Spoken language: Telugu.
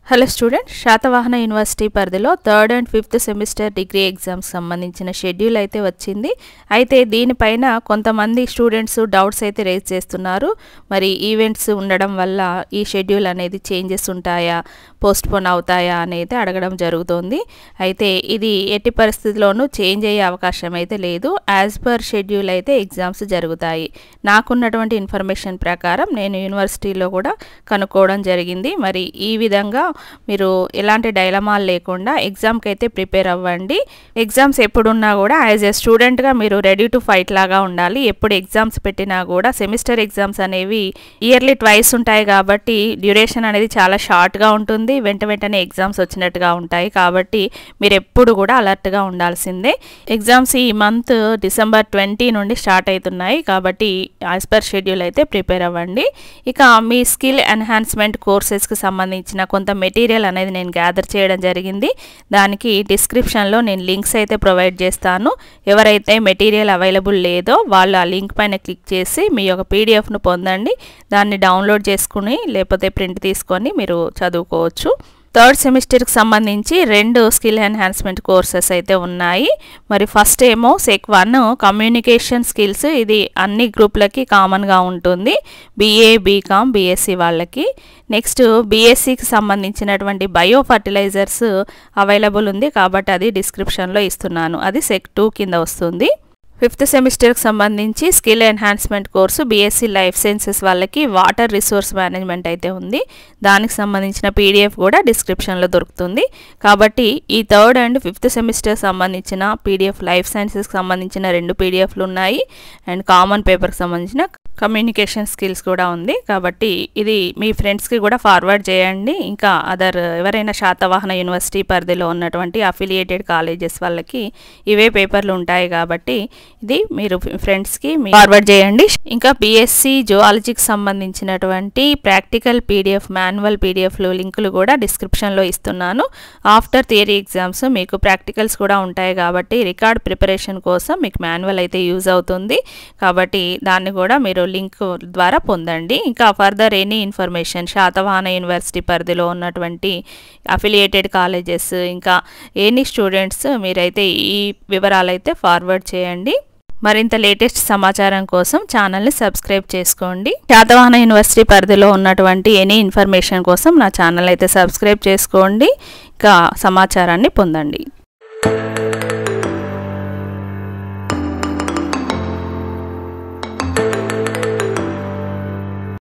హలో స్టూడెంట్ శాతవాహన యూనివర్సిటీ పరిధిలో third and fifth semester degree exams సంబంధించిన షెడ్యూల్ అయితే వచ్చింది అయితే దీనిపైన కొంతమంది స్టూడెంట్స్ డౌట్స్ అయితే రేజ్ చేస్తున్నారు మరి ఈవెంట్స్ ఉండడం వల్ల ఈ షెడ్యూల్ అనేది చేంజెస్ ఉంటాయా పోస్ట్ పోన్ అవుతాయా అనేది అడగడం జరుగుతోంది అయితే ఇది ఎట్టి పరిస్థితుల్లోనూ చేంజ్ అయ్యే అవకాశం అయితే లేదు యాజ్ పర్ షెడ్యూల్ అయితే ఎగ్జామ్స్ జరుగుతాయి నాకున్నటువంటి ఇన్ఫర్మేషన్ ప్రకారం నేను యూనివర్సిటీలో కూడా కనుక్కోవడం జరిగింది మరి ఈ విధంగా మీరు ఎలాంటి డైలమాలు లేకుండా ఎగ్జామ్కి అయితే ప్రిపేర్ అవ్వండి ఎగ్జామ్స్ ఎప్పుడున్నా కూడా యాజ్ ఏ స్టూడెంట్గా మీరు రెడీ టు ఫైట్ లాగా ఉండాలి ఎప్పుడు ఎగ్జామ్స్ పెట్టినా కూడా సెమిస్టర్ ఎగ్జామ్స్ అనేవి ఇయర్లీ ట్వైస్ ఉంటాయి కాబట్టి డ్యూరేషన్ అనేది చాలా షార్ట్గా ఉంటుంది వెంట వెంటనే ఎగ్జామ్స్ వచ్చినట్టుగా ఉంటాయి కాబట్టి మీరు ఎప్పుడు కూడా అలర్ట్గా ఉండాల్సిందే ఎగ్జామ్స్ ఈ మంత్ డిసెంబర్ ట్వంటీ నుండి స్టార్ట్ అవుతున్నాయి కాబట్టి యాజ్ పర్ షెడ్యూల్ అయితే ప్రిపేర్ అవ్వండి ఇక మీ స్కిల్ ఎన్హాన్స్మెంట్ కోర్సెస్కి సంబంధించిన కొంత మెటీరియల్ అనేది నేను గ్యాదర్ చేయడం జరిగింది దానికి డిస్క్రిప్షన్లో నేను లింక్స్ అయితే ప్రొవైడ్ చేస్తాను ఎవరైతే మెటీరియల్ అవైలబుల్ లేదో వాళ్ళు ఆ లింక్ పైన క్లిక్ చేసి మీ యొక్క పీడిఎఫ్ను పొందండి దాన్ని డౌన్లోడ్ చేసుకుని లేకపోతే ప్రింట్ తీసుకొని మీరు చదువుకోవచ్చు థర్డ్ సెమిస్టర్కి సంబంధించి రెండు స్కిల్ ఎన్హాన్స్మెంట్ కోర్సెస్ అయితే ఉన్నాయి మరి ఫస్ట్ ఏమో సెక్ వన్ కమ్యూనికేషన్ స్కిల్స్ ఇది అన్ని గ్రూప్లకి కామన్గా ఉంటుంది బీఏ బీకామ్ బీఎస్సీ వాళ్ళకి నెక్స్ట్ బీఎస్సీకి సంబంధించినటువంటి బయో ఫర్టిలైజర్స్ అవైలబుల్ ఉంది కాబట్టి అది డిస్క్రిప్షన్లో ఇస్తున్నాను అది సెక్ టూ కింద వస్తుంది ఫిఫ్త్ సెమిస్టర్కి సంబంధించి skill enhancement course BSc life sciences వాళ్ళకి వాటర్ రిసోర్స్ మేనేజ్మెంట్ అయితే ఉంది దానికి సంబంధించిన పీడిఎఫ్ కూడా డిస్క్రిప్షన్లో దొరుకుతుంది కాబట్టి ఈ థర్డ్ అండ్ ఫిఫ్త్ సెమిస్టర్ సంబంధించిన పీడిఎఫ్ లైఫ్ సైన్సెస్కి సంబంధించిన రెండు పీడిఎఫ్లు ఉన్నాయి అండ్ కామన్ పేపర్కి సంబంధించిన కమ్యూనికేషన్ స్కిల్స్ కూడా ఉంది కాబట్టి ఇది మీ ఫ్రెండ్స్కి కూడా ఫార్వర్డ్ చేయండి ఇంకా అదర్ ఎవరైనా శాతవాహన యూనివర్సిటీ పరిధిలో ఉన్నటువంటి అఫిలియేటెడ్ కాలేజెస్ వాళ్ళకి ఇవే పేపర్లు ఉంటాయి కాబట్టి ఇది మీరు ఫ్రెండ్స్కి ఫార్వర్డ్ చేయండి ఇంకా బీఎస్సీ జువాలజీకి సంబంధించినటువంటి ప్రాక్టికల్ పీడిఎఫ్ మాన్యువల్ పీడిఎఫ్లు లింకులు కూడా డిస్క్రిప్షన్లో ఇస్తున్నాను ఆఫ్టర్ థియరీ ఎగ్జామ్స్ మీకు ప్రాక్టికల్స్ కూడా ఉంటాయి కాబట్టి రికార్డ్ ప్రిపరేషన్ కోసం మీకు మాన్యువల్ అయితే యూజ్ అవుతుంది కాబట్టి దాన్ని కూడా మీరు లింక్ ద్వారా పొందండి ఇంకా further any information Satavahana university పరిధిలో ఉన్నటువంటి అఫిలియేటెడ్ కాలేజెస్ ఇంకా ఎనీ స్టూడెంట్స్ మీరైతే ఈ వివరాలు అయితే ఫార్వర్డ్ చేయండి మరింత లేటెస్ట్ సమాచారం కోసం ఛానల్ని సబ్స్క్రైబ్ చేసుకోండి శాతవాహన యూనివర్సిటీ పరిధిలో ఉన్నటువంటి ఎనీ ఇన్ఫర్మేషన్ కోసం నా ఛానల్ అయితే సబ్స్క్రైబ్ చేసుకోండి ఇంకా సమాచారాన్ని పొందండి